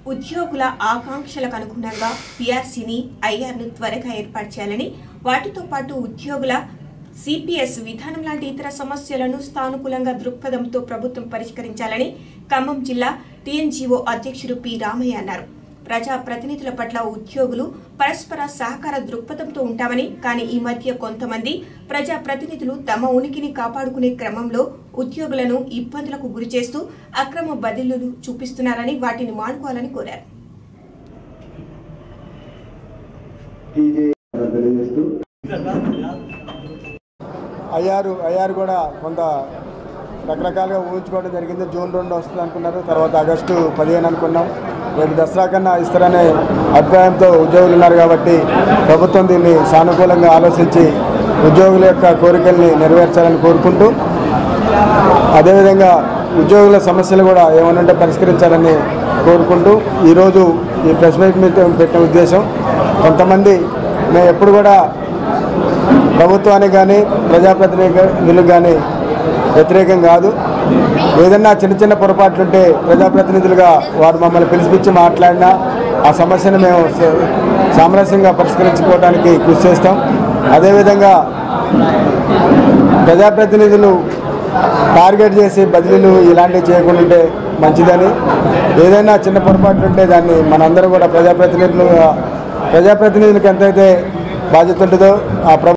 ఉద్యోగుల ఆకాంక్షలకు అనుగుణంగా పీఆర్సీని ఐఆర్ను త్వరగా ఏర్పాటు చేయాలని వాటితో పాటు ఉద్యోగుల సిపిఎస్ విధానం లాంటి ఇతర సమస్యలను సానుకూలంగా దృక్పథంతో ప్రభుత్వం పరిష్కరించాలని ఖమ్మం జిల్లా టీఎన్జీఓ అధ్యక్షుడు పి రామయ్య అన్నారు ప్రజా ప్రతినిధుల పట్ల ఉద్యోగులు పరస్పర సహకార దృక్పథంతో ఉంటామని కానీ ఈ మధ్య కొంతమంది ప్రజా ప్రతినిధులు తమ ఉనికిని కాపాడుకునే క్రమంలో ఉద్యోగులను ఇబ్బందులకు గురిచేస్తూ అక్రమ బదిలీలు చూపిస్తున్నారని వాటిని మానుకోవాలని కోరారు తెలియజేస్తూ అయ్యారు అయ్యారు కూడా కొంత రకరకాలుగా ఊహించుకోవడం జరిగింది జూన్ రెండు వస్తుంది అనుకున్నారు తర్వాత ఆగస్టు పదిహేను అనుకున్నాం రేపు దసరా కన్నా ఇస్తారనే అభిప్రాయంతో ఉద్యోగులు ఉన్నారు కాబట్టి ప్రభుత్వం దీన్ని సానుకూలంగా ఆలోచించి ఉద్యోగుల యొక్క కోరికల్ని నెరవేర్చాలని కోరుకుంటూ అదేవిధంగా ఉద్యోగుల సమస్యలు కూడా ఏమైనా ఉంటే పరిష్కరించాలని కోరుకుంటూ ఈరోజు ఈ ప్రెస్ మీట్ మీటింగ్ పెట్టిన ఉద్దేశం కొంతమంది మేము ఎప్పుడు కూడా ప్రభుత్వానికి కానీ ప్రజాప్రతినిధులకు కానీ వ్యతిరేకం కాదు ఏదన్నా చిన్న చిన్న పొరపాట్లుంటే ప్రజాప్రతినిధులుగా వారు మమ్మల్ని పిలిపించి మాట్లాడినా ఆ సమస్యను మేము స- సామరస్యంగా పరిష్కరించుకోవడానికి కృషి చేస్తాం అదేవిధంగా ప్రజాప్రతినిధులు టార్గెట్ చేసి బదిలీలు ఇలాంటివి చేయకుండా ఉంటే మంచిదని ఏదైనా చిన్న పొరపాట్లు ఉంటే దాన్ని మనందరం కూడా ప్రజాప్రతినిధులుగా ప్రజాప్రతినిధులకు ఎంతైతే బాధ్యత ఉంటుందో ఆ ప్రభు